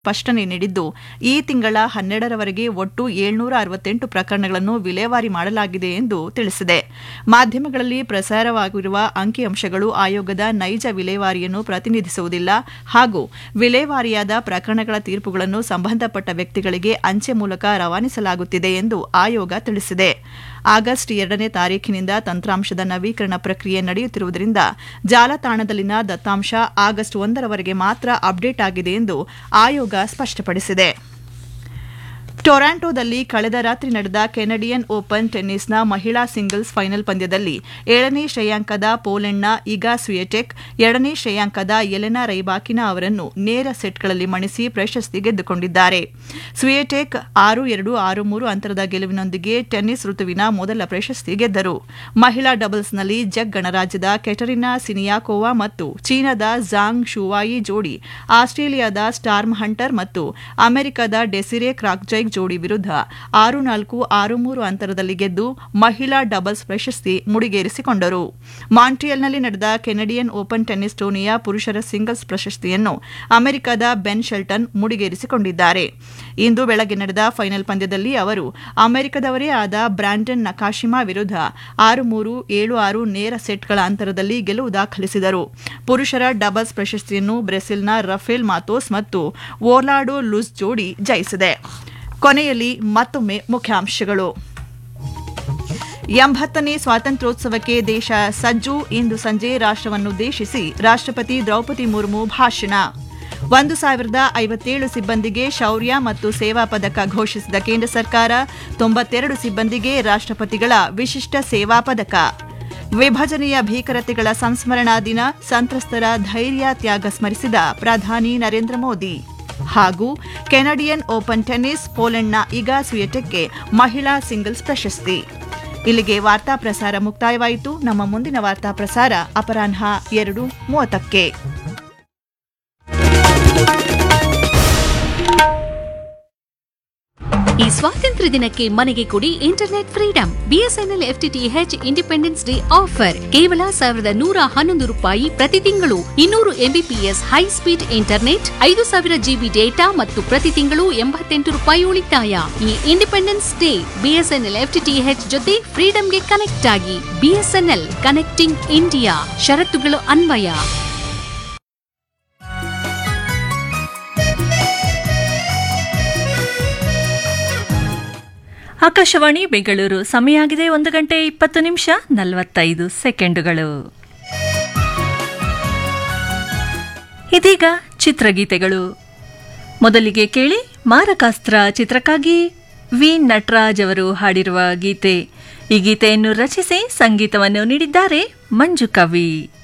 ಸ್ಪಷ್ಟನೆ ನೀಡಿದ್ದು ಈ ತಿಂಗಳ ಹನ್ನೆರಡರವರೆಗೆ ಒಟ್ಟು ಏಳ್ನೂರ ಅರವತ್ತೆಂಟು ಪ್ರಕರಣಗಳನ್ನು ವಿಲೇವಾರಿ ಮಾಡಲಾಗಿದೆ ಎಂದು ತಿಳಿಸಿದೆ ಮಾಧ್ಯಮಗಳಲ್ಲಿ ಪ್ರಸಾರವಾಗಿರುವ ಅಂಕಿಅಂಶಗಳು ಆಯೋಗದ ನೈಜ ವಿಲೇವಾರಿಯನ್ನು ಪ್ರತಿನಿಧಿಸುವುದಿಲ್ಲ ಹಾಗೂ ವಿಲೇವಾರಿಯಾದ ಪ್ರಕರಣಗಳ ತೀರ್ಪುಗಳನ್ನು ಸಂಬಂಧಪಟ್ಟ ವ್ಯಕ್ತಿಗಳಿಗೆ ಅಂಚೆ ಮೂಲಕ ರವಾನಿಸಲಾಗುತ್ತಿದೆ ಎಂದು ಆಯೋಗ ತಿಳಿಸಿದೆ ಆಗಸ್ಟ್ ಎರಡನೇ ತಾರೀಖಿನಿಂದ ತಂತ್ರಾಂಶದ ನವೀಕರಣ ಪ್ರಕ್ರಿಯೆ ನಡೆಯುತ್ತಿರುವುದರಿಂದ ಜಾಲತಾಣದಲ್ಲಿನ ದತ್ತಾಂಶ ಆಗಸ್ಟ್ ಒಂದರವರೆಗೆ ಮಾತ್ರ ಅಪ್ಡೇಟ್ ಆಗಿದೆ ಎಂದು ಆಯೋಗ ಸ್ಪಷ್ಟಪಡಿಸಿದೆ ಟೊರಾಂಟೊದಲ್ಲಿ ಕಳೆದ ರಾತ್ರಿ ನಡೆದ ಕೆನಡಿಯನ್ ಓಪನ್ ಟೆನ್ನಿಸ್ನ ಮಹಿಳಾ ಸಿಂಗಲ್ಸ್ ಫೈನಲ್ ಪಂದ್ಯದಲ್ಲಿ ಏಳನೇ ಶ್ರೇಯಾಂಕದ ಪೋಲೆಂಡ್ನ ಇಗಾ ಸ್ವಿಯಟೆಕ್ ಎರಡನೇ ಶ್ರೇಯಾಂಕದ ಎಲೆನಾ ರೈಬಾಕಿನಾ ಅವರನ್ನು ನೇರ ಸೆಟ್ಗಳಲ್ಲಿ ಮಣಿಸಿ ಪ್ರಶಸ್ತಿ ಗೆದ್ದುಕೊಂಡಿದ್ದಾರೆ ಸ್ವಿಯಟೆಕ್ ಆರು ಎರಡು ಆರು ಮೂರು ಅಂತರದ ಗೆಲುವಿನೊಂದಿಗೆ ಟೆನ್ನಿಸ್ ಋತುವಿನ ಮೊದಲ ಪ್ರಶಸ್ತಿ ಗೆದ್ದರು ಮಹಿಳಾ ಡಬಲ್ಸ್ನಲ್ಲಿ ಜಗ್ ಗಣರಾಜ್ಯದ ಕೆಟರಿನಾ ಸಿನಿಯಾಕೋವಾ ಮತ್ತು ಚೀನಾದ ಝಾಂಗ್ ಶುವಾಯಿ ಜೋಡಿ ಆಸ್ಟ್ರೇಲಿಯಾದ ಸ್ಟಾರ್ಮ್ ಹಂಟರ್ ಮತ್ತು ಅಮೆರಿಕದ ಡೆಸಿರೆ ಕ್ರಾಕ್ಜೈಗ್ ಜೋಡಿ ವಿರುದ್ಧ ಆರು ನಾಲ್ಕು ಆರು ಮೂರು ಅಂತರದಲ್ಲಿ ಗೆದ್ದು ಮಹಿಳಾ ಡಬಲ್ಸ್ ಪ್ರಶಸ್ತಿ ಮುಡಿಗೇರಿಸಿಕೊಂಡರು ಮಾಂಟ್ರಿಯಲ್ನಲ್ಲಿ ನಡೆದ ಕೆನಡಿಯನ್ ಓಪನ್ ಟೆನ್ನಿಸ್ ಟೂರ್ನಿಯ ಪುರುಷರ ಸಿಂಗಲ್ಸ್ ಪ್ರಶಸ್ತಿಯನ್ನು ಅಮೆರಿಕದ ಬೆನ್ ಶೆಲ್ಟನ್ ಮುಡಿಗೇರಿಸಿಕೊಂಡಿದ್ದಾರೆ ಇಂದು ಬೆಳಗ್ಗೆ ನಡೆದ ಫೈನಲ್ ಪಂದ್ಯದಲ್ಲಿ ಅವರು ಅಮೆರಿಕದವರೇ ಆದ ಬ್ರ್ಯಾಂಡನ್ ನಕಾಶಿಮಾ ವಿರುದ್ಧ ಆರು ಮೂರು ಏಳು ಆರು ನೇರ ಸೆಟ್ಗಳ ಅಂತರದಲ್ಲಿ ಗೆಲುವು ದಾಖಲಿಸಿದರು ಪುರುಷರ ಡಬಲ್ಸ್ ಪ್ರಶಸ್ತಿಯನ್ನು ಬ್ರೆಸಿಲ್ನ ರಫೇಲ್ ಮಾತೋಸ್ ಮತ್ತು ಓರ್ಲಾಡೋ ಲುಸ್ ಜೋಡಿ ಜಯಿಸಿದೆ ಕೊನೆಯಲ್ಲಿ ಮತ್ತೊಮ್ಮೆ ಮುಖ್ಯಾಂಶಗಳು ಎಂಬತ್ತನೇ ಸ್ವಾತಂತ್ರ್ಯೋತ್ಸವಕ್ಕೆ ದೇಶ ಸಜ್ಜು ಇಂದು ಸಂಜೆ ರಾಷ್ಟವನ್ನುದ್ದೇಶಿಸಿ ರಾಷ್ಟಪತಿ ದ್ರೌಪದಿ ಮುರ್ಮು ಭಾಷಣ ಒಂದು ಸಾವಿರದ ಐವತ್ತೇಳು ಸಿಬ್ಬಂದಿಗೆ ಶೌರ್ಯ ಮತ್ತು ಸೇವಾ ಪದಕ ಘೋಷಿಸಿದ ಕೇಂದ್ರ ಸರ್ಕಾರ ತೊಂಬತ್ತೆರಡು ಸಿಬ್ಬಂದಿಗೆ ರಾಷ್ಟಪತಿಗಳ ವಿಶಿಷ್ಟ ಸೇವಾ ಪದಕ ವಿಭಜನೆಯ ಭೀಕರತೆಗಳ ಸಂಸ್ಮರಣಾ ದಿನ ಸಂತ್ರಸ್ತರ ಧೈರ್ಯ ತ್ಯಾಗ ಸ್ಮರಿಸಿದ ಪ್ರಧಾನಿ ನರೇಂದ್ರ ಮೋದಿ ಹಾಗೂ ಕೆನಡಿಯನ್ ಓಪನ್ ಟೆನ್ನಿಸ್ ಪೋಲೆಂಡ್ನ ಇಗಾ ಸ್ವಿಯಟೆಕ್ಗೆ ಮಹಿಳಾ ಸಿಂಗಲ್ಸ್ ಪ್ರಶಸ್ತಿ ಇಲ್ಲಿಗೆ ವಾರ್ತಾ ಪ್ರಸಾರ ಮುಕ್ತಾಯವಾಯಿತು ನಮ್ಮ ಮುಂದಿನ ವಾರ್ತಾ ಪ್ರಸಾರ ಅಪರಾಹ್ನ ಎರಡು ಮೂವತ್ತಕ್ಕೆ ಈ ಸ್ವಾತಂತ್ರ್ಯ ದಿನಕ್ಕೆ ಮನೆಗೆ ಕೊಡಿ internet freedom BSNL FTTH independence day offer ಕೇವಲ ಸಾವಿರದ ನೂರ ಹನ್ನೊಂದು ರೂಪಾಯಿ ಪ್ರತಿ ತಿಂಗಳು ಇನ್ನೂರು ಎಂಬಿಪಿಎಸ್ ಹೈ ಸ್ಪೀಡ್ ಇಂಟರ್ನೆಟ್ ಐದು ಸಾವಿರ ಜಿಬಿ ಡೇಟಾ ಮತ್ತು ಪ್ರತಿ ತಿಂಗಳು ಎಂಬತ್ತೆಂಟು ರೂಪಾಯಿ ಉಳಿತಾಯ ಈ ಇಂಡಿಪೆಂಡೆನ್ಸ್ ಡೇ ಬಿಎಸ್ಎನ್ಎಲ್ ಎಫ್ಟಿಟಿಎಚ್ ಜೊತೆ ಫ್ರೀಡಂಗೆ ಕನೆಕ್ಟ್ ಆಗಿ ಬಿಎಸ್ಎನ್ಎಲ್ ಕನೆಕ್ಟಿಂಗ್ ಇಂಡಿಯಾ ಷರತ್ತುಗಳು ಅನ್ವಯ ಆಕಾಶವಾಣಿ ಬೆಂಗಳೂರು ಸಮಯ ಆಗಿದೆ ಒಂದು ಗಂಟೆ ಇಪ್ಪತ್ತು ನಿಮಿಷ ನಲವತ್ತೈದು ಸೆಕೆಂಡುಗಳು ಇದೀಗ ಚಿತ್ರಗೀತೆಗಳು ಮೊದಲಿಗೆ ಕೇಳಿ ಮಾರಕಾಸ್ತ್ರ ಚಿತ್ರಕ್ಕಾಗಿ ವಿ ನಟರಾಜ್ ಅವರು ಹಾಡಿರುವ ಗೀತೆ ಈ ಗೀತೆಯನ್ನು ರಚಿಸಿ ಸಂಗೀತವನ್ನು ನೀಡಿದ್ದಾರೆ ಮಂಜು ಕವಿ